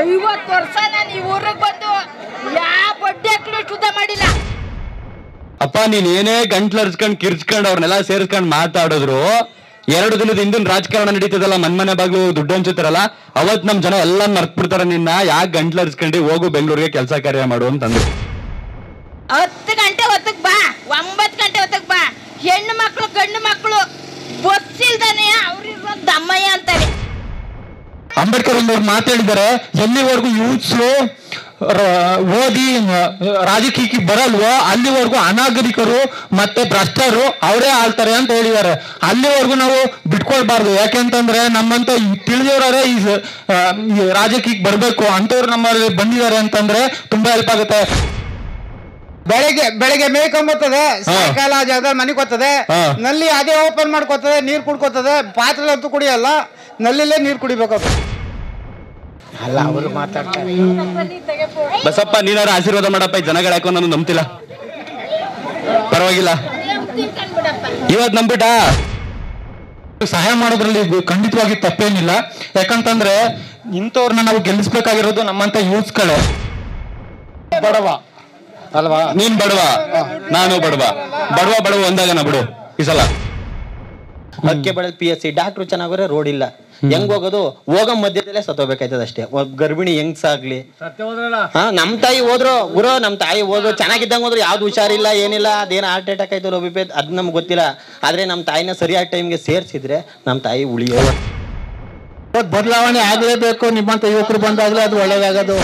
ಐವತ್ತು ವರ್ಷ ನಾನು ಈ ಊರಿಗೆ ಬಂದು ಯಾವ ಬಡ್ಡಿ ಹಾಕ್ಲು ಶುದ್ಧ ಮಾಡಿಲ್ಲ ಅಪ್ಪ ನೀನ್ ಏನೇ ಗಂಟ್ಲು ಹರ್ಸ್ಕೊಂಡ್ ಕಿರ್ಚ್ಕೊಂಡ್ ಅವ್ರನ್ನೆಲ್ಲ ಸೇರಿಸ್ಕೊಂಡ್ ಮಾತಾಡಿದ್ರು ಎರಡು ದಿನದ ಹಿಂದಿನ ರಾಜಕಾರಣ ನಡೀತದಲ್ಲ ಮನ್ಮನೆ ಬಾಗ್ಲು ದುಡ್ಡು ಹಂಚುತ್ತಾರಲ್ಲ ಅವತ್ ನಮ್ ಜನ ಎಲ್ಲ ಮರ್ತ್ ಬಿಡ್ತಾರ ನಿನ್ನ ಯಾಕೆ ಗಂಟ್ಲು ಹರ್ಸ್ಕೊಂಡಿ ಹೋಗು ಬೆಂಗಳೂರಿಗೆ ಕೆಲಸ ಕಾರ್ಯ ಮಾಡು ಅಂತಂದ್ರು ಹತ್ತು ಗಂಟೆ ಹೊತ್ತಕ್ ಬಾ ಒಂಬತ್ತು ಗಂಟೆ ಹೊತ್ತಕ್ ಬಾ ಹೆಣ್ಣು ಮಕ್ಕಳು ಗಂಡು ಮಕ್ಕಳು ಬಸ್ ಇಲ್ದಾನೆ ಅವ್ರಿರೋ ದಮ್ಮಯ್ಯ ಅಂತಾರೆ ಅಂಬೇಡ್ಕರ್ ಒಂದು ಮಾತಾಡಿದ್ದಾರೆ ಎಲ್ಲಿವರೆಗೂ ಯೂತ್ಸ್ ಓದಿ ಆ, ರಾಜಕೀಯಕ್ಕೆ ಬರಲ್ವೋ ಅಲ್ಲಿವರೆಗೂ ಅನಾಗರಿಕರು ಮತ್ತೆ ಭ್ರಷ್ಟರು ಅವರೇ ಆಳ್ತಾರೆ ಅಂತ ಹೇಳಿದ್ದಾರೆ ಅಲ್ಲಿವರೆಗೂ ನಾವು ಬಿಟ್ಕೊಳ್ಬಾರ್ದು ಯಾಕೆಂತಂದ್ರೆ ನಮ್ಮಂತ ತಿಳಿದವರೇ ಈ ಸ- ಆ, ಈ ರಾಜಕೀಯಕ್ಕೆ ಬರಬೇಕು ಅಂತವ್ರು ನಮ್ಮಲ್ಲಿ ಬಂದಿದ್ದಾರೆ ಅಂತಂದ್ರೆ ತುಂಬಾ ಹೆಲ್ಪ್ ಆಗುತ್ತೆ ಬೆಳಗ್ಗೆ ಬೆಳಗ್ಗೆ ಮೇಯ್ಕೊಂಬರ್ತದೆ ಸಾಯಂಕಾಲ ಆ ಜಾಗದಲ್ಲಿ ಮನೆಗೆ ಹೋಗ್ತದೆ ಹಾ. ನಲ್ಲಿ ಅದೇ ಓಪನ್ ಮಾಡ್ಕೋತದೆ ನೀರು ಕುಡ್ಕೋತದೆ ಪಾತ್ರೆ ಅಂತೂ ಕುಡಿಯಲ್ಲ ನಲ್ಲಿಲೇ ನೀರು ಕುಡಿಬೇಕು ಅದು ಅಲ್ಲ ಅವರು ಮಾತಾಡ್ತಾರೆ ಬಸಪ್ಪ ನೀನಾರ ಆಶೀರ್ವಾದ ಮಾಡಪ್ಪ ಈ ಜನಗಳು ಯಾಕೋ ನಾನು ನಂಬ್ತಿಲ್ಲ ಪರವಾಗಿಲ್ಲ ಇವತ್ ನಂಬಿಟ ಸಹಾಯ ಮಾಡೋದ್ರಲ್ಲಿ ಇದು ಖಂಡಿತವಾಗಿ ತಪ್ಪೇನಿಲ್ಲ ಯಾಕಂತಂದ್ರೆ ಇಂಥವ್ರನ್ನ ನಾವು ಗೆಲ್ಲಿಸ್ಬೇಕಾಗಿರೋದು ನಮ್ಮಂತ ಯೂತ್ಸ್ಗಳೇ ಬಡವ ಅಲ್ವಾ ನೀನ್ ಬಡವ ನಾನು ಬಡವ ಬಡವ ಬಡವ ಒಂದಾಗನ ಬಿಡು ಈ ಸಲ ಅಕ್ಕೆ ಬೆಳೆದ ಪಿ ಎಸ್ ಸಿ ಡಾಕ್ಟ್ರು ಚೆನ್ನಾಗೋರೆ ರೋಡ್ ಇಲ್ಲ ಹೆಂಗ್ ಹೋಗೋದು ಹೋಗೋ ಮಧ್ಯದಲ್ಲೇ ಸತ್ತೋಗ್ಬೇಕಾಯ್ತದ ಅಷ್ಟೇ ಒಬ್ಬ ಗರ್ಭಿಣಿ ಹೆಂಗ್ಸ್ ಆಗ್ಲಿ ಹಾ ನಮ್ ತಾಯಿ ಹೋದ್ರು ಗುರು ನಮ್ ತಾಯಿ ಹೋದ್ರು ಚೆನ್ನಾಗಿದ್ದಂಗ ಹೋದ್ರು ಯಾವ್ದು ಹುಷಾರಿಲ್ಲ ಏನಿಲ್ಲ ಅದೇನ್ ಹಾರ್ಟ್ ಅಟ್ಯಾಕ್ ಆಯ್ತು ಲೋಬಿಪೇತ್ ಅದ್ ನಮ್ಗೆ ಗೊತ್ತಿಲ್ಲ ಆದ್ರೆ ನಮ್ ತಾಯಿನ ಸರಿಯಾದ ಟೈಮ್ಗೆ ಸೇರ್ಸಿದ್ರೆ ನಮ್ ತಾಯಿ ಉಳಿಯೋ ಇವತ್ತು ಬದಲಾವಣೆ ಆಗ್ಲೇಬೇಕು ನಿಮ್ಮಂತ ಯುವಕರು ಬಂದಾಗ್ಲೇ ಅದು ಒಳ್ಳೇದಾಗೋದು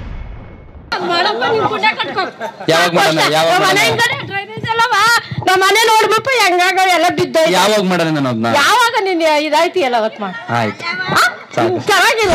ಯಾವಾಗ ಮಾಡೋಣ ಯಾವಾಗ ಮಾಡೋಣ ನಮ್ಮ ಮನೆ ನೋಡ್ಬಿಟ್ಟು ಹೆಂಗಾಗ ಎಲ್ಲ ಬಿದ್ದೋಯ್ತು ಯಾವಾಗ ಮಾಡೋಣ ನಾನು ಅದನ್ನ ಯಾವಾಗ ನೀನ್ ಇದಾಯ್ತು ಎಲ್ಲ ಅವತ್ ಮಾಡ ಆಯ್ತು ಸಾಕು. ಚೆನ್ನಾಗಿದೆ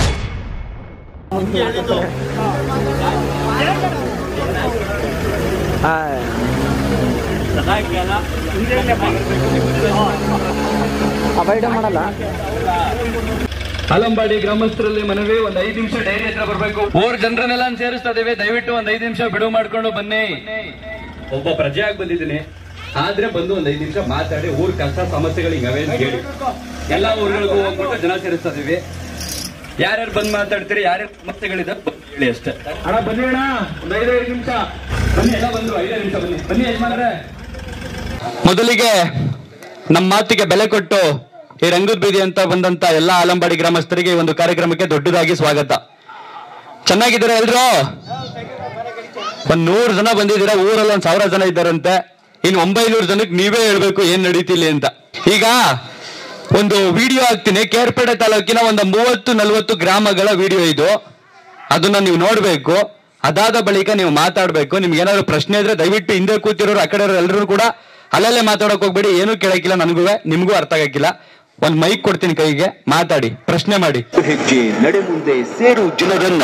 ಅಲಂಬಾಡಿ ಗ್ರಾಮಸ್ಥರಲ್ಲಿ ಮನವಿ ಒಂದ್ ಐದು ನಿಮಿಷ ಡೈರಿ ಹತ್ರ ಬರ್ಬೇಕು ಊರ್ ಜನರನ್ನೆಲ್ಲ ಸೇರಿಸ್ತಾ ಇದೇವೆ ದಯವಿಟ್ಟು ಒಂದ್ ಐದು ನಿಮಿಷ ಬಿಡುವು ಮಾಡ್ಕೊಂಡು ಬನ್ನಿ ಒಬ್ಬ ಪ್ರಜೆಯಾಗಿ ಬಂದಿದ್ದೀನಿ ಆದ್ರೆ ಬಂದು ಒಂದ್ ಐದು ನಿಮಿಷ ಮಾತಾಡಿ ಊರ್ ಕಷ್ಟ ಸಮಸ್ಯೆಗಳು ಹಿಂಗವೆ ಅಂತ ಹೇಳಿ ಎಲ್ಲಾ ಊರುಗಳಿಗೂ ಹೋಗ್ಬಿಟ್ಟು ಜನ ಸೇರಿಸ್ತಾ ಇದೀವಿ ಯಾರ್ಯಾರು ಬಂದ್ ಮಾತಾಡ್ತೀರಿ ಯಾರ್ಯಾರು ಸಮಸ್ಯೆಗಳಿದೆ ಬಂದ್ ಹೇಳಿ ಅಷ್ಟೇ ಅಣ್ಣ ಬನ್ನಿ ಅಣ್ಣ ಒಂದ್ ಐದೈದು ನಿಮಿಷ ಬನ್ನಿ ಎಲ್ಲ ಬಂದ್ರು ಐದೈದು ನಿಮಿಷ ಬನ್ನಿ ಬನ್ನಿ ಯಜಮಾನ್ರೆ ಮೊದಲಿಗೆ ನಮ್ಮ ಮಾತಿಗೆ ಬೆಲೆ ಕೊಟ್ಟು ಈ ರಂಗದ ಬೀದಿ ಅಂತ ಬಂದಂತ ಎಲ್ಲಾ ಆಲಂಬಾಡಿ ಗ್ರಾಮಸ್ಥರಿಗೆ ಈ ಒಂದು ಕಾರ್ಯಕ್ರಮಕ್ಕೆ ದೊಡ್ಡದಾಗಿ ಸ್ವಾಗತ ಚೆನ್ನಾಗಿದ್ದೀರಾ ಎಲ್ರು ಒಂದ್ ನೂರು ಜನ ಬಂದಿದ್ದೀರಾ ಊರಲ್ಲಿ ಒಂದ್ ಸಾವಿರ ಜನ ಇದ್ದಾರಂತೆ ಇನ್ನು ಒಂಬೈನೂರು ಜನಕ್ಕೆ ನೀವೇ ಹೇಳ್ಬೇಕು ಏನ್ ನಡೀತಿಲ್ಲಿ ಅಂತ ಈಗ ಒಂದು ವಿಡಿಯೋ ಹಾಕ್ತೀನಿ ಕೇರ್ಪೇಟೆ ತಾಲೂಕಿನ ಒಂದು ಮೂವತ್ತು ನಲ್ವತ್ತು ಗ್ರಾಮಗಳ ವಿಡಿಯೋ ಇದು ಅದನ್ನ ನೀವು ನೋಡ್ಬೇಕು ಅದಾದ ಬಳಿಕ ನೀವು ಮಾತಾಡ್ಬೇಕು ನಿಮ್ಗೆ ಏನಾದ್ರು ಪ್ರಶ್ನೆ ಇದ್ರೆ ದಯವಿಟ್ಟು ಹಿಂದೆ ಕೂತಿರೋರು ಆ ಕಡೆ ಎಲ್ಲರೂ ಕೂಡ ಅಲ್ಲಲ್ಲೇ ಮಾತಾಡಕ್ ಹೋಗ್ಬೇಡಿ ಏನೂ ಕೇಳಕ್ಕಿಲ್ಲ ನನಗೂ ನಿಮ್ಗೂ ಅರ್ಥ ಆಗಕ್ಕಿಲ್ಲ ಒಂದ್ ಮೈಕ್ ಕೊಡ್ತೀನಿ ಕೈಗೆ ಮಾತಾಡಿ ಪ್ರಶ್ನೆ ಮಾಡಿ ಹೆಜ್ಜೆ ನಡೆ ಮುಂದೆ ಸೇರು ಜನರನ್ನ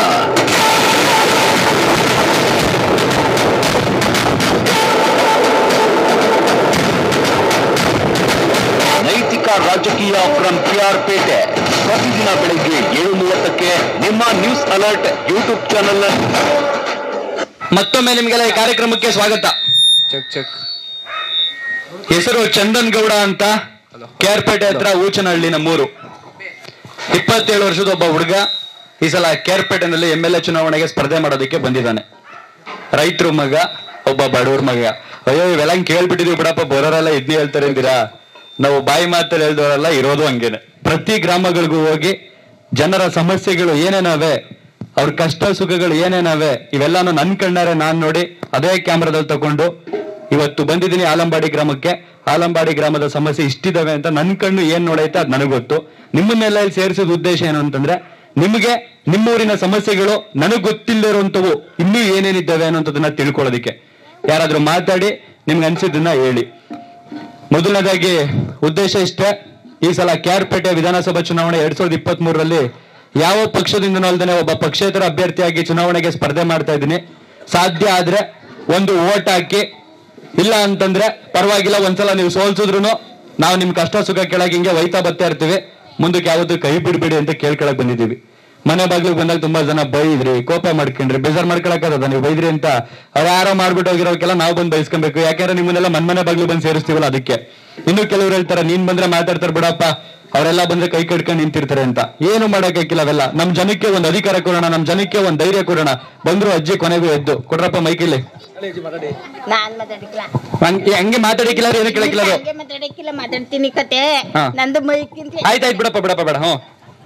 ನೈತಿಕ ರಾಜಕೀಯ ಫ್ರಮ್ ಆರ್ ಪೇಟೆ ಪ್ರತಿದಿನ ಬೆಳಗ್ಗೆ ಏಳು ಮೂವತ್ತಕ್ಕೆ ನಿಮ್ಮ ನ್ಯೂಸ್ ಅಲರ್ಟ್ ಯೂಟ್ಯೂಬ್ ಚಾನೆಲ್ ಮತ್ತೊಮ್ಮೆ ನಿಮ್ಗೆಲ್ಲ ಈ ಕಾರ್ಯಕ್ರಮಕ್ಕೆ ಸ್ವಾಗತ ಹೆಸರು ಚಂದನ್ ಗೌಡ ಅಂತ ಕೇರ್ಪೇಟೆ ಹತ್ರ ಊಚನಹಳ್ಳಿ ನಮ್ಮೂರು ಇಪ್ಪತ್ತೇಳು ವರ್ಷದ ಒಬ್ಬ ಹುಡುಗ ಈ ಸಲ ಕೇರ್ಪೇಟೆನಲ್ಲಿ ಎಂ ಎಲ್ ಎ ಚುನಾವಣೆಗೆ ಸ್ಪರ್ಧೆ ಮಾಡೋದಕ್ಕೆ ಬಂದಿದ್ದಾನೆ ರೈತರ ಮಗ ಒಬ್ಬ ಬಡವ್ರ ಮಗ ಅಯ್ಯೋ ಇವೆಲ್ಲ ಹಿಂಗ್ ಕೇಳ್ಬಿಟ್ಟಿದೀವಿ ಬಿಡಪ್ಪ ಬರೋರೆಲ್ಲ ಇದ್ನೇ ಹೇಳ್ತಾರೆ ಅಂತೀರಾ ನಾವು ಬಾಯಿ ಮಾತಲ್ಲಿ ಹೇಳ್ದವರೆಲ್ಲ ಇರೋದು ಹಂಗೇನೆ ಪ್ರತಿ ಗ್ರಾಮಗಳಿಗೂ ಹೋಗಿ ಜನರ ಸಮಸ್ಯೆಗಳು ಏನೇನವೆ ಅವ್ರ ಕಷ್ಟ ಸುಖಗಳು ಏನೇನವೆ ಇವೆಲ್ಲಾನು ನನ್ ಕಣ್ಣಾರೆ ನಾನ್ ನೋಡಿ ಅದೇ ಕ್ಯಾಮ್ರಾದಲ್ಲಿ ತಕೊಂಡು ಇವತ್ತು ಬಂದಿದ್ದೀನಿ ಆಲಂಬಾಡಿ ಗ್ರಾಮಕ್ಕೆ ಆಲಂಬಾಡಿ ಗ್ರಾಮದ ಸಮಸ್ಯೆ ಇಷ್ಟಿದಾವೆ ಅಂತ ನನ್ ಕಣ್ಣು ಏನ್ ನೋಡೈತೆ ಅದ್ ನನಗ್ ಗೊತ್ತು ನಿಮ್ಮನ್ನೆಲ್ಲ ಇಲ್ಲಿ ಸೇರಿಸಿದ ಉದ್ದೇಶ ಏನು ಅಂತಂದ್ರೆ ನಿಮಗೆ ನಿಮ್ಮೂರಿನ ಸಮಸ್ಯೆಗಳು ನನಗ್ ಗೊತ್ತಿಲ್ಲದಿರುವಂತವು ಇನ್ನೂ ಏನೇನಿದ್ದಾವೆ ಅನ್ನೋಂಥದ್ದನ್ನ ತಿಳ್ಕೊಳ್ಳೋದಿಕ್ಕೆ ಯಾರಾದ್ರೂ ಮಾತಾಡಿ ನಿಮ್ಗೆ ಅನ್ಸಿದ್ದನ್ನ ಹೇಳಿ ಮೊದಲನೇದಾಗಿ ಉದ್ದೇಶ ಇಷ್ಟೇ ಈ ಸಲ ಕ್ಯಾರ್ಪೇಟೆ ವಿಧಾನಸಭಾ ಚುನಾವಣೆ ಎರಡ್ ಸಾವಿರದ ಇಪ್ಪತ್ತ್ ಮೂರರಲ್ಲಿ ಯಾವ ಪಕ್ಷದಿಂದನೂ ಅಲ್ದೇನೆ ಒಬ್ಬ ಪಕ್ಷೇತರ ಅಭ್ಯರ್ಥಿಯಾಗಿ ಚುನಾವಣೆಗೆ ಸ್ಪರ್ಧೆ ಮಾಡ್ತಾ ಇದ್ದೀನಿ ಸಾಧ್ಯ ಆದ್ರೆ ಒಂದು ಓಟ್ ಹಾಕಿ ಇಲ್ಲ ಅಂತಂದ್ರೆ ಪರವಾಗಿಲ್ಲ ಒಂದ್ಸಲ ನೀವು ಸೋಲ್ಸಿದ್ರು ನಾವು ನಿಮ್ ಕಷ್ಟ ಸುಖ ಕೆಳಗೆ ಹಿಂಗೆ ಒಯ್ತಾ ಬರ್ತಾ ಇರ್ತೀವಿ ಮುಂದಕ್ಕೆ ಯಾವತ್ತೂ ಕೈ ಬಿಡ್ಬೇಡಿ ಅಂತ ಕೇಳ್ಕೊಳಕ್ ಬಂದಿದ್ದೀವಿ ಮನೆ ಬಾಗ್ಲಿಗೆ ಬಂದಾಗ ತುಂಬಾ ಜನ ಬೈದ್ರಿ ಕೋಪ ಮಾಡ್ಕೊಂಡ್ರಿ ಬೇಜಾರ್ ಮಾಡ್ಕೊಳಕ್ಕದ ನೀವು ಬೈದ್ರಿ ಅಂತ ಅವ್ರು ಯಾರೋ ಮಾಡ್ಬಿಟ್ಟು ಹೋಗಿರೋಕೆಲ್ಲ ನಾವು ಬಂದು ಬೈಸ್ಕೊಬೇಕು ಯಾಕಂದ್ರೆ ನಿಮ್ಮನ್ನೆಲ್ಲ ಮನ್ ಮನೆ ಬಾಗ್ಲು ಬಂದು ಸೇರಿಸ್ತೀವಲ್ಲ ಅದಕ್ಕೆ ಇನ್ನು ಕೆಲವ್ರು ಹೇಳ್ತಾರೆ ನೀನ್ ಬಂದ್ರೆ ಮಾತಾಡ್ತಾರ ಬಿಡಪ್ಪ ಅವರೆಲ್ಲ ಬಂದ್ರೆ ಕೈ ಕಟ್ಕೊಂಡು ನಿಂತಿರ್ತಾರೆ ಅಂತ ಏನು ಮಾಡಕ್ಕಾಗಿಲ್ಲ ಅವೆಲ್ಲ ನಮ್ ಜನಕ್ಕೆ ಒಂದ್ ಅಧಿಕಾರ ಕೊಡೋಣ ನಮ್ ಜನಕ್ಕೆ ಒಂದ್ ಧೈರ್ಯ ಕೊಡೋಣ ಬಂದ್ರು ಅಜ್ಜಿ ಕೊನೆಗೂ ಎದ್ದು ಕೊಡ್ರಪ್ಪ ಮೈಕಿಲ್ಲಿ ನಾನ್ ಮಾತಾಡಿಕ್ಲ ಹಂಗೆ ಹಂಗೆ ಮಾತಾಡಿಕ್ಕಿಲ್ಲ ಏನು ಕೇಳಕ್ಕಿಲ್ಲ ಅದು ಹಂಗೆ ಮಾತಾಡಕ್ಕಿಲ್ಲ ಮಾತಾಡ್ತೀನಿ ಕತೆ ಹಾ. ನಂದು ಮೈಕ್ಕಿಂತ ಆಯ್ತಾಯ್ತು ಬಿಡಪ್ಪ ಬಿಡಪ್ಪ ಬೇಡ ಹ್ಞೂ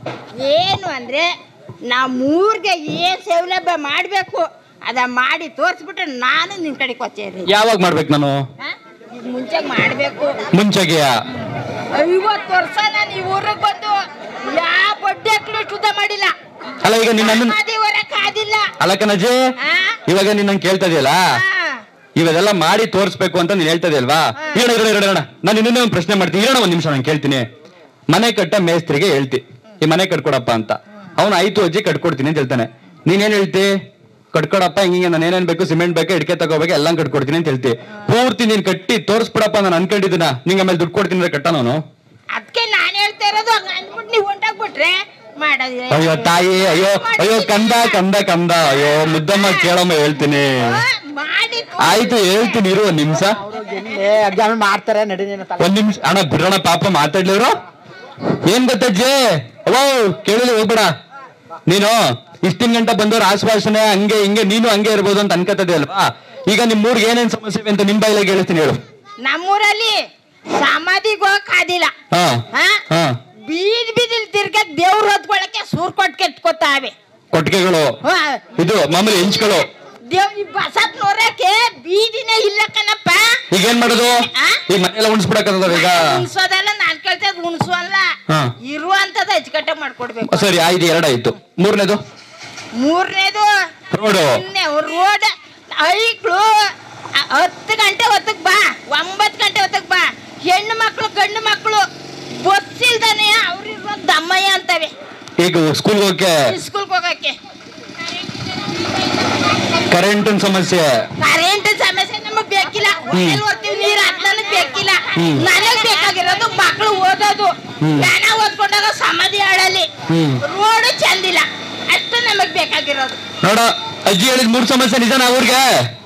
ಏನು ಅಂದ್ರೆ ನಮ್ಮೂರ್ಗೆ ಏನ್ ಸೌಲಭ್ಯ ಮಾಡ್ಬೇಕು ಅದ ಮಾಡಿ ತೋರ್ಸ್ಬಿಟ್ರೆ ನಾನು ನಿನ್ ಕಡೆಗೆ ಕೊಚ್ಚೇರಿ ಯಾವಾಗ ಮಾಡ್ಬೇಕು ನಾನು ಮುಂಚೆ ಮಾಡ್ಬೇಕು ಮುಂಚೆಗೆಯಾ ಐವತ್ತು ವರ್ಷ ನಾನು ಈ ಊರಿಗೆ ಬಂದು ಯಾವ ಬಡ್ಡಿ ಹಾಕ್ಲು ಶುದ್ಧ ಮಾಡಿಲ್ಲ ಅಲ್ಲ ಈಗ ನಿನ್ನ ಮದುವೆ ಕಾದಿಲ್ಲ ಅಲ್ಲ ಕಣಜ್ಜಿ ಆ? ಇವಾಗ ನೀನ್ ನಂಗೆ ಕೇಳ್ತಾ ಇದೆಯಲ್ಲ ಆ. ಇವೆಲ್ಲ ಮಾಡಿ ತೋರಿಸ್ಬೇಕು ಅಂತ ನೀನ್ ಹೇಳ್ತಾ ಇದೆಯಲ್ವಾ ಇರೋಣ ಇರೋಣ ಇರೋಣ ನಾನು ಇನ್ನೊಂದೇ ಒಂದು ಪ್ರಶ್ನೆ ಮಾಡ್ತೀನಿ ಇರೋಣ ಒಂದ್ ನಿಮಿಷ ನಾನು ಕೇಳ್ತೀನಿ ಮನೆ ಕಟ್ಟ ಮೇಸ್ತ್ರಿಗೆ ಹೇಳ್ತಿ ಈ ಮನೆ ಕಟ್ಕೊಡಪ್ಪ ಅಂತ ಅವನು ಆಯ್ತು ಅಜ್ಜಿ ಕಟ್ಕೊಡ್ತೀನಿ ಅಂತ ಹೇಳ್ತಾನೆ ನೀನೇನ್ ಹೇಳ್ತಿ ಕಟ್ಕೊಡಪ್ಪ ಹಿಂಗೆ ನಾನು ಏನೇನ್ ಬೇಕು ಸಿಮೆಂಟ್ ಬೇಕು ಇಡ್ಕೆ ತಗೋಬೇಕು ಎಲ್ಲ ಕಟ್ಕೊಡ್ತೀನಿ ಅಂತ ಹೇಳ್ತಿ ಪೂರ್ತಿ ನೀನ್ ಕಟ್ಟಿ ತೋರಿಸ್ಬಿಡಪ್ಪ ನಾನು ಅನ್ಕೊಂಡಿದ್ದೀನ ನಿಂಗೆ ಆಮೇಲೆ ದುಡ್ಡು ಕೊಡ್ತೀನಿ ಅಂದ್ರೆ ಕಟ್ಟನವನು ಅದಕ್ಕೆ ನಾನು ಹೇಳ್ತಾ ಇರೋದು ಹಂಗ ಅಂದ್ಬಿಟ್ಟು ನೀವು ಹೊಂಟಾಗ್ಬಿಟ್ರೆ ಮಾಡೋದು ಅಯ್ಯೋ ತಾಯಿ ಅಯ್ಯೋ ಅಯ್ಯೋ ಕಂದ ಕಂದ ಕಂದ ಅಯ್ಯೋ ಮುದ್ದಮ್ಮ ಕೇಳಮ್ಮ ಹೇಳ್ತೀನಿ ಆ, ಮಾಡಿ ಆಯ್ತು ಹೇಳ್ತೀನಿ ಇರು ಒಂದ್ ನಿಮಿಷ ಎಕ್ಸಾಮ್ ಮಾಡ್ತಾರೆ ನಡಿ ನೀನು ತಗೋ. ಒಂದ್ ನಿಮಿಷ ಅಣ್ಣ ಬಿಡೋಣ ಪಾಪ ಮಾತಾಡ್ಲಿವ್ರು ಏನ್ ಗೊತ್ತಜ್ಜಿ ಅವೋ ಕೇಳಿಲಿ ಹೋಗ್ಬೇಡ ನೀನು ಇಷ್ಟಿನ ಗಂಟೆ ಬಂದವ್ರ ಆಶ್ವಾಸನೆ ಹಂಗೆ ಹಿಂಗೆ ನೀನು ಹಂಗೆ ಇರ್ಬೋದು ಅಂತ ಅನ್ಕತದೆ ಅಲ್ವಾ ಈಗ ನಿಮ್ ಊರ್ಗೆ ಏನೇನ್ ಸಮಸ್ಯೆ ಇವೆ ಅಂತ ನಿಮ್ ಬಾಯಿಲಾಗ ಹೇಳ್ತೀನಿ ಹೇಳು ನಮ್ಮೂರಲ್ಲಿ ಸಮಾಧಿಗೆ ಹೋಗಕ್ ಆದಿಲ್ಲ ಹಾ ಹಾ? ಹಾ ಬೀದಿ ಬೀದಿಲ್ ತಿರ್ಗ ದೇವ್ರ ಹೊತ್ಕೊಳಕ್ಕೆ ಸೂರ್ ಕೊಟ್ಟು ಕೆಟ್ಕೋತಾವೆ ಕೊಟ್ಟಿಗೆಗಳು ಹಾ, ಇದು ಮಾಮೂಲಿ ಹೆಂಚ್ಗಳು ದೇವ್ ಈ ಬಸತ್ ನೋಡಕ್ಕೆ ಬೀದಿನೇ ಇಲ್ಲ ಕಣಪ್ಪ ಈಗ ಏನ್ ಮಾಡೋದು ಆ? ಈಗ ಮನೆಯೆಲ್ಲ ಉಣಿಸ್ಬಿಡಕ್ಕದ ಈಗ ಉಣ್ಸೋದಲ್ಲ ನಾನ್ ಕೇಳ್ತದ್ ಉಣ್ಸೋಲ್ಲ ಹಾ. ಇರುವಂತದ ಅಚ್ಚುಕಟ್ಟೆ ಮಾಡ್ಕೊಡ್ಬೇಕು ಸರಿ ಆಯ್ತು ಎರಡಾಯ್ತು ಮೂರನೇದು ಮೂರನೇದು ರೋಡು ರೋಡ್ ಐಕ್ಳು ಅ- ಹತ್ತು ಗಂಟೆ ಹೊತ್ತಕ್ ಬಾ ಒಂಬತ್ತು ಗಂಟೆ ಹೊತ್ತಕ್ ಬಾ ಹೆಣ್ಣು ಮಕ್ಕಳು ಗಂಡು ಮಕ್ಕಳು ಬಸ್ ಇಲ್ದಾನೆ ಅವ್ರಿರೋ ದಮ್ಮಯ್ಯ ಅಂತವೆ ಈಗ ಸ್ಕೂಲ್ ಹೋಗಕ್ಕೆ ಸ್ಕೂಲ್ಗೆ ಹೋಗಕ್ಕೆ ಕರೆಂಟಿನ ಸಮಸ್ಯೆ ಕರೆಂಟ್ ಸಮಸ್ಯೆ ನಮಗ್ ಬೇಕಿಲ್ಲ ಹೊಟ್ಟೆಲ್ ಓದ್ತೀವಿ ನೀರ್ ಹಾಕ್ ನನಗ್ ಬೇಕಿಲ್ಲ ನನಗ್ ಬೇಕಾಗಿರೋದು ಮಕ್ಳು ಓದೋದು ಜನ ಓದ್ಕೊಂಡಾಗ ಸಮಾಧಿ ಹಾಳಲ್ಲಿ ಹ್ಮ್. ರೋಡು ಚಂದಿಲ್ಲ ಅಷ್ಟು ನಮಗ್ ಬೇಕಾಗಿರೋದು ನೋಡ ಅಜ್ಜಿ ಹೇಳಿದ ಮೂರ್ ಸಮಸ್ಯೆ ನಿಜನಾ ಊರ್ಗೆ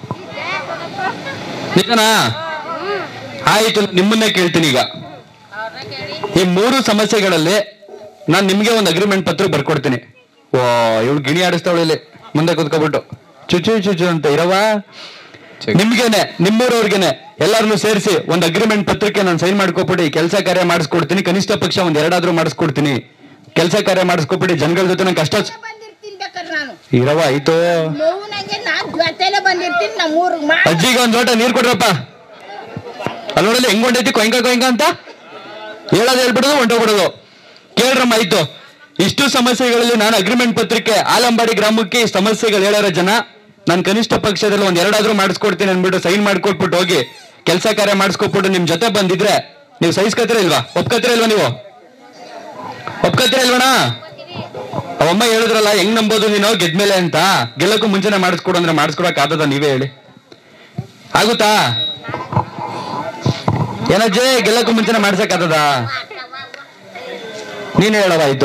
ನಿಜನಾ ಆಯ್ತು ನಿಮ್ಮನ್ನೇ ಕೇಳ್ತೀನಿ ಈಗ ಈ ಮೂರು ಸಮಸ್ಯೆಗಳಲ್ಲಿ ನಾನ್ ನಿಮ್ಗೆ ಒಂದು ಅಗ್ರಿಮೆಂಟ್ ಪತ್ರ ಬರ್ಕೊಡ್ತೀನಿ ಓ ಇವಳು ಗಿಣಿ ಆಡಿಸ್ತಾವಳು ಇಲ್ಲಿ ಮುಂದೆ ಕೂತ್ಕೊಬಿಟ್ಟು ಚುಚು ಚುಚು ಅಂತ ಇರವ ನಿಮ್ಗೇನೆ ನಿಮ್ಮೂರವ್ರಿಗೇನೆ ಎಲ್ಲಾರನ್ನು ಸೇರಿಸಿ ಒಂದು ಅಗ್ರಿಮೆಂಟ್ ಪತ್ರಕ್ಕೆ ನಾನು ಸೈನ್ ಮಾಡ್ಕೊಬಿಟ್ಟು ಈ ಕೆಲಸ ಕಾರ್ಯ ಮಾಡಿಸ್ಕೊಡ್ತೀನಿ ಕನಿಷ್ಠ ಪಕ್ಷ ಒಂದ್ ಎರಡಾದ್ರೂ ಮಾಡಿಸ್ಕೊಡ್ತೀನಿ ಕೆಲಸ ಕಾರ್ಯ ಮಾಡಿಸ್ಕೊಬಿಟ್ಟು ಜನಗಳ ಜೊತೆ ನಂಗೆ ಕಷ್ಟ ಬಂದಿರ್ತೀನಿ ಬೇಕಾದ್ರೆ ನಾನು ಇರವ ಆಯ್ತು ನೋವು ನಂಗೆ ನಾನ್ ಜೊತೆಲೆ ಬಂದಿರ್ತೀನಿ ನಮ್ಮೂರ್ಗ್ ಮಾ ಅಜ್ಜಿಗೆ ಒಂದ್ ಲೋಟ ನೀರ್ ಕೊಡ್ರಪ್ಪ ಅಲ್ಲಿ ನೋಡಲಿ ಹೆಂಗ್ ಹೊಂಟೈತಿ ಕೊಯ್ಕ ಕೊಯ್ಕ ಅಂತ ಹೇಳೋದು ಹೇಳ್ಬಿಡೋದು ಹೊಂಟೋಗ್ಬಿಡೋದು ಕೇಳ್ರಮ್ಮ ಆಯ್ತು ಇಷ್ಟು ಸಮಸ್ಯೆಗಳಲ್ಲಿ ನಾನು ಅಗ್ರಿಮೆಂಟ್ ಪತ್ರಕ್ಕೆ ಆಲಂಬಾಡಿ ಗ್ರಾಮಕ್ಕೆ ಈ ಸಮಸ್ಯೆಗಳು ಹೇಳೋರ ಜನ ನಾನು ಕನಿಷ್ಠ ಪಕ್ಷದಲ್ಲಿ ಒಂದ್ ಎರಡಾದ್ರೂ ಮಾಡಿಸ್ಕೊಡ್ತೀನಿ ಅನ್ಬಿಟ್ಟು ಸೈನ್ ಮಾಡ್ಕೊಟ್ಬಿಟ್ಟು ಹೋಗಿ ಕೆಲಸ ಕಾರ್ಯ ಮಾಡಿಸ್ಕೊಟ್ಬಿಟ್ಟು ನಿಮ್ ಜೊತೆ ಬಂದಿದ್ರೆ ನೀವು ಸಹಿಸ್ಕೊತೀರ ಇಲ್ವಾ ಒಪ್ಕೋತೀರ ಇಲ್ವಾ ನೀವು ಒಪ್ಕೋತೀರ ಇಲ್ವಣ ಅವಮ್ಮ ಹೇಳಿದ್ರಲ್ಲ ಹೆಂಗ್ ನಂಬೋದು ನೀನು ಗೆದ್ಮೇಲೆ ಅಂತ ಗೆಲ್ಲಕ್ಕೂ ಮುಂಚೆನೆ ಮಾಡಿಸ್ಕೊಡು ಅಂದ್ರೆ ಮಾಡಿಸ್ಕೊಡಕ್ ಆದದ ನೀವೇ ಹೇಳಿ ಆಗುತ್ತಾ ಏನಜ್ಜಿ ಗೆಲ್ಲಕ್ಕೂ ಮುಂಚೆನೆ ಮಾಡ್ಸಕ್ ಆದದ ನೀನೇ ಹೇಳವಾಯ್ತು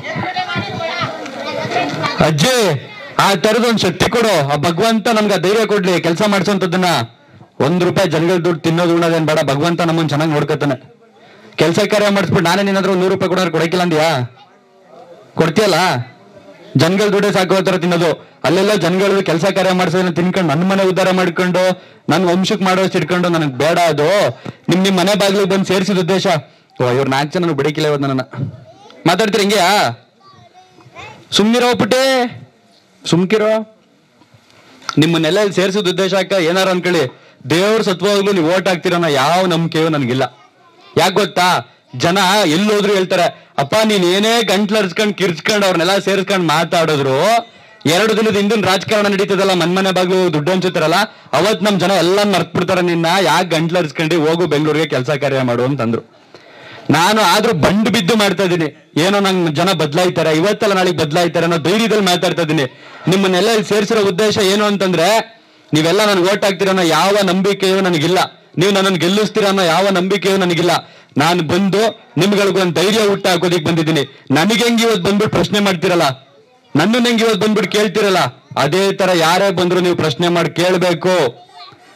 ಅಜ್ಜಿ ಆ ತರದ ಒಂದ್ ಶಕ್ತಿ ಕೊಡು ಆ ಭಗವಂತ ನಮ್ಗೆ ಆ ಧೈರ್ಯ ಕೊಡ್ಲಿ ಕೆಲಸ ಮಾಡಿಸೋಂಥದ್ದನ್ನ ಒಂದ್ ರೂಪಾಯಿ ಜನಗಳ ದುಡ್ಡು ತಿನ್ನೋದು ಉಣ್ಣೋದೇನ್ ಬೇಡ ಭಗವಂತ ನಮ್ಮನ್ ಚೆನ್ನಾಗಿ ನೋಡ್ಕೊತಾನೆ ಕೆಲಸ ಕಾರ್ಯ ಮಾಡಿಸ್ಬಿಟ್ಟು ನಾನೇ ನಿನ್ನಾದ್ರೂ ನೂರು ರೂಪಾಯಿ ಕೊಡೋರು ಕೊಡಕ್ಕಿಲ್ಲ ಅಂದ್ಯಾ ಕೊಡ್ತೀಯಲ್ಲ ಜನಗಳ ದುಡ್ಡೇ ಸಾಕು ತರ ತಿನ್ನೋದು ಅಲ್ಲೆಲ್ಲ ಜನಗಳು ಕೆಲಸ ಕಾರ್ಯ ಮಾಡಿಸೋದನ್ನ ತಿನ್ಕೊಂಡು ನನ್ನ ಮನೆ ಉದ್ಧಾರ ಮಾಡ್ಕೊಂಡು ನನ್ನ ವಂಶಕ್ಕೆ ಮಾಡೋಷ್ಟು ಇಟ್ಕೊಂಡು ನನಗೆ ಬೇಡ ಅದು ನಿಮ್ ನಿಮ್ ಮನೆ ಬಾಗಿಲಿಗೆ ಬಂದು ಸೇರಿಸಿದ ಉದ್ದೇಶ ಓ ಇವ್ರು ನಾಲ್ಕು ಜನ ಬಿಡಕಿಲ್ಲ ಇವತ್ತು ನನ್ನ ಮಾತಾಡ್ತೀರಿ ಹಿಂಗೆಯಾ ಸುಮ್ನಿರೋ ಪುಟ್ಟೆ ಸುಮ್ಕಿರೋ ನಿಮ್ಮನ್ನೆಲ್ಲ ಇಲ್ಲಿ ಸೇರಿಸಿದ ಉದ್ದೇಶ ಅಕ್ಕ ಏನಾರು ಅನ್ಕೊಳ್ಳಿ ದೇವ್ರ ಸತ್ವಾಗ್ಲೂ ನೀವು ಓಟ್ ಹಾಕ್ತೀರ ಅನ್ನೋ ಯಾವ ನಂಬಿಕೆಯೂ ನನಗಿಲ್ಲ ಯಾಕೆ ಗೊತ್ತಾ ಜನ ಎಲ್ಲೋದ್ರು ಹೇಳ್ತಾರೆ ಅಪ್ಪ ನೀನ್ ಏನೇ ಗಂಟ್ಲು ಹರ್ಸ್ಕೊಂಡ್ ಕಿರ್ಚ್ಕೊಂಡ್ ಅವ್ರನ್ನೆಲ್ಲ ಸೇರಿಸ್ಕೊಂಡ್ ಮಾತಾಡಿದ್ರು ಎರಡು ದಿನದ ಹಿಂದಿನ ರಾಜಕಾರಣ ನಡೀತದಲ್ಲ ಮನ್ ಮನೆ ಬಾಗ್ಲು ದುಡ್ಡು ಹಂಚುತ್ತಾರಲ್ಲ ಅವತ್ ನಮ್ ಜನ ಎಲ್ಲ ಮರ್ತ್ ಬಿಡ್ತಾರ ನಿನ್ನ ಯಾಕೆ ಗಂಟ್ಲು ಹರ್ಸ್ಕೊಂಡಿ ಹೋಗು ಬೆಂಗಳೂರಿಗೆ ಕೆಲಸ ಕಾರ್ಯ ಮಾಡು ಅಂತಂದ್ರು ನಾನು ಆದ್ರೂ ಬಂಡು ಬಿದ್ದು ಮಾಡ್ತಾ ಇದೀನಿ ಏನೋ ನಂಗ್ ಜನ ಬದಲಾಯ್ತಾರೆ ಇವತ್ತಲ್ಲ ನಾಳೆಗೆ ಬದಲಾಯ್ತಾರೆ ಅನ್ನೋ ಧೈರ್ಯದಲ್ಲಿ ಮಾತಾಡ್ತಾ ಇದೀನಿ ನಿಮ್ಮನ್ನೆಲ್ಲ ಇಲ್ಲಿ ಸೇರಿಸಿರೋ ಉದ್ದೇಶ ಏನು ಅಂತಂದ್ರೆ ನೀವೆಲ್ಲ ನನ್ಗೆ ಓಟ್ ಹಾಕ್ತೀರ ಅನ್ನೋ ಯಾವ ನಂಬಿಕೆಯೂ ನನಗಿಲ್ಲ ನೀವು ನನ್ನನ್ನು ಗೆಲ್ಲಿಸ್ತೀರ ಅನ್ನೋ ಯಾವ ನಂಬಿಕೆಯೂ ನನಗಿಲ್ಲ ನಾನು ಬಂದು ನಿಮ್ಗಳಿಗೊಂದು ಧೈರ್ಯ ಹುಟ್ಟ ಹಾಕೋದಿಕ್ ಬಂದಿದ್ದೀನಿ ನನಗೆ ಹೆಂಗ್ ಇವತ್ತು ಬಂದ್ಬಿಟ್ಟು ಪ್ರಶ್ನೆ ಮಾಡ್ತಿರಲ್ಲ ನನ್ನನ್ನ ಹೆಂಗ್ ಇವತ್ತು ಬಂದ್ಬಿಟ್ಟು ಕೇಳ್ತಿರಲ್ಲ ಅದೇ ತರ ಯಾರೇ ಬಂದ್ರು ನೀವು ಪ್ರಶ್ನೆ ಮಾಡಿ ಕೇಳ್ಬೇಕು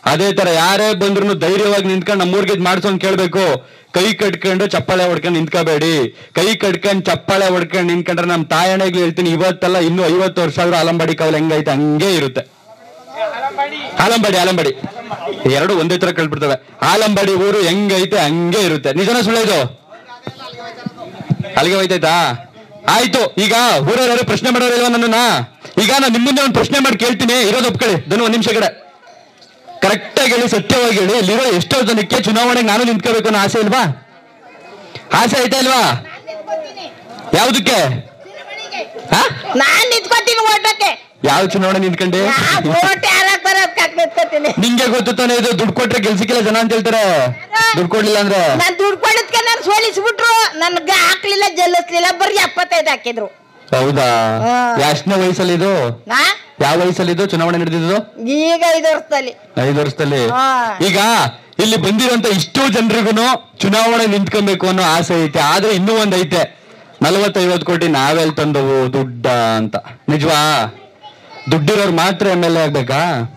ಅದೇ ತರ ಯಾರೇ ಬಂದ್ರು ಧೈರ್ಯವಾಗಿ ನಿಂತ್ಕೊಂಡು ನಮ್ಮೂರ್ಗೆ ಇದ್ ಮಾಡ್ಸೋಂಗ್ ಕೇಳ್ಬೇಕು ಕೈ ಕಟ್ಕೊಂಡು ಚಪ್ಪಾಳೆ ಹೊಡ್ಕೊಂಡು ನಿಂತ್ಕೋಬೇಡಿ ಕೈ ಕಟ್ಕೊಂಡು ಚಪ್ಪಾಳೆ ಹೊಡ್ಕೊಂಡು ನಿಂತ್ಕೊಂಡ್ರೆ ನಮ್ ತಾಯಣೆಗೆ ಹೇಳ್ತೀನಿ ಇವತ್ತಲ್ಲ ಇನ್ನು ಐವತ್ತು ವರ್ಷ ಆದ್ರೂ ಆಲಂಬಾಡಿ ಕಾವಲು ಹೆಂಗೈತೆ ಹಂಗೆ ಇರುತ್ತೆ ಆಲಂಬಾಡಿ ಆಲಂಬಾಡಿ ಎರಡು ಒಂದೇ ತರ ಕೇಳ್ಬಿಡ್ತವೆ ಆಲಂಬಾಡಿ ಊರು ಹೆಂಗೈತೆ ಹಂಗೆ ಇರುತ್ತೆ ನಿಜನ ಸುಳ್ಳಿದು ಅಲ್ಲಿಗೆ ಹೋಯ್ತಾಯ್ತಾ ಆಯ್ತು ಈಗ ಊರವ್ರು ಪ್ರಶ್ನೆ ಮಾಡೋರಿಲ್ವಾ ನನ್ನನ್ನ ಈಗ ನಾನು ನಿಮ್ಮನ್ನೇ ಒಂದು ಪ್ರಶ್ನೆ ಮಾಡಿ ಕೇಳ್ತೀನಿ ಇರೋದು ಒಪ್ಕೊಳ್ಳಿ ದನ್ನು ಒಂದ್ ನಿಮಿಷ ಕಡೆ ಕರೆಕ್ಟ್ ಆಗಿ ಹೇಳಿ ಸತ್ಯವಾಗಿ ಹೇಳಿ ಇಲ್ಲಿರೋ ಎಷ್ಟೋ ಜನಕ್ಕೆ ಚುನಾವಣೆಗೆ ನಾನು ನಿಂತ್ಕೋಬೇಕು ಅನ್ನೋ ಆಸೆ ಇಲ್ವಾ ಆಸೆ ಐತಾ ಇಲ್ವಾ ಯಾವ್ದಕ್ಕೆ ಹಾ ನಾನ್ ನಿಂತ್ಕೊತೀನಿ ಓಟಕ್ಕೆ ಯಾವ ಚುನಾವಣೆ ನಿಂತ್ಕೊಂಡೆ ಓಟ್ ಯಾರಾಗ್ತಾರ ಅದಕ್ಕೆ ನಿಂತ್ಕೊತೀನಿ ನಿಂಗೆ ಗೊತ್ತು ತಾನೇ ಇದು ದುಡ್ಡು ಕೊಟ್ರೆ ಕೆಲ್ಸಕ್ಕಿಲ್ಲ ಜನ ಅಂತ ಹೇಳ್ತಾರೆ ದುಡ್ಡು ಕೊಡ್ಲಿಲ್ಲ ಅಂದ್ರೆ ನಾನ್ ದುಡ್ಡು ಕೊಡದ್ಕೆ ನಾನು ಸೋಲಿಸ್ಬಿಟ್ರು ನನ್ಗೆ ಹಾಕ್ಲಿಲ್ಲ ಜಲ್ಲಿಸ್ಲಿಲ್ಲ ಬರೀ ಎಪ್ಪತ್ತೈದು ಹಾಕಿದ್ರು ಹೌದಾ ಹಾ. ಎಷ್ಟನೇ ವಯಸ್ಸಲ್ಲಿ ಇದು ನಾ ಯಾವ ವಯಸ್ಸಲ್ಲಿ ಇದು ಚುನಾವಣೆ ನಡೆದಿದ್ದು ಈಗ ಐದು ವರ್ಷದಲ್ಲಿ ಐದು ವರ್ಷದಲ್ಲಿ ಹಾ. ಈಗ ಇಲ್ಲಿ ಬಂದಿರುವಂತ ಇಷ್ಟೋ ಜನರಿಗೂ ಚುನಾವಣೆ ನಿಂತ್ಕೊಬೇಕು ಅನ್ನೋ ಆಸೆ ಐತೆ ಆದ್ರೆ ಇನ್ನೂ ಒಂದ್ ಐತೆ ನಲವತ್ತೈವತ್ತು ಕೋಟಿ ನಾವೆಲ್ ತಂದವು ದುಡ್ಡ ಅಂತ ನಿಜವಾ ದುಡ್ಡಿರೋರು ಮಾತ್ರ ಎಮ್ ಎಲ್ ಎ ಆಗ್ಬೇಕಾ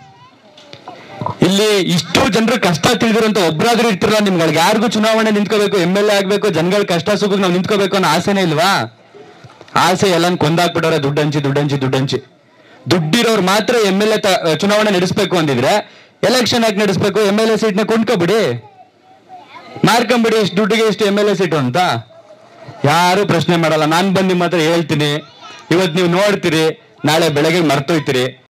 ಇಲ್ಲಿ ಇಷ್ಟು ಜನರು ಕಷ್ಟ ತಿಳಿದಿರೋಂತ ಒಬ್ರಾದ್ರೂ ಇರ್ತಿರಲ್ಲ ನಿಮ್ಗಳಿಗೆ ಯಾರಿಗೂ ಚುನಾವಣೆ ನಿಂತ್ಕೋಬೇಕು ಎಮ್ ಎಲ್ ಎ ಆಗ್ಬೇಕು ಜನಗಳ ಕಷ್ಟ ಸುಖಕ್ಕೆ ನಾವು ನಿಂತ್ಕೋಬೇಕು ಅನ್ನೋ ಆಸೆನೇ ಇಲ್ವಾ ಆಸೆ ಎಲ್ಲ ಕೊಂದಾಕ್ಬಿಟ್ಟವ್ರೆ ದುಡ್ಡು ಹಂಚಿ ದುಡ್ಡು ಹಂಚಿ ದುಡ್ಡು ಹಂಚಿ ದುಡ್ಡಿರೋರು ಮಾತ್ರ ಎಮ್ ಎಲ್ ಎ ಚುನಾವಣೆ ನಡೆಸ್ಬೇಕು ಅಂದಿದ್ರೆ ಎಲೆಕ್ಷನ್ ಯಾಕೆ ನಡೆಸ್ಬೇಕು ಎಮ್ ಎಲ್ ಎ ಸೀಟ್ನ ಕೊಂಡ್ಕೊಬಿಡಿ ಮಾರ್ಕೊಂಬಿಡಿ ಇಷ್ಟು ದುಡ್ಡಿಗೆ ಇಷ್ಟು ಎಮ್ ಎಲ್ ಎ ಸೀಟು ಅಂತ ಯಾರು ಪ್ರಶ್ನೆ ಮಾಡಲ್ಲ ನಾನು ಬಂದು ನಿಮ್ಮ ಹತ್ರ ಹೇಳ್ತೀನಿ ಇವತ್ತು ನೀವು ನೋಡ್ತೀರಿ ನಾಳೆ ಬೆಳಗ್ಗೆ ಮರ್ತೋಯ್ತೀರಿ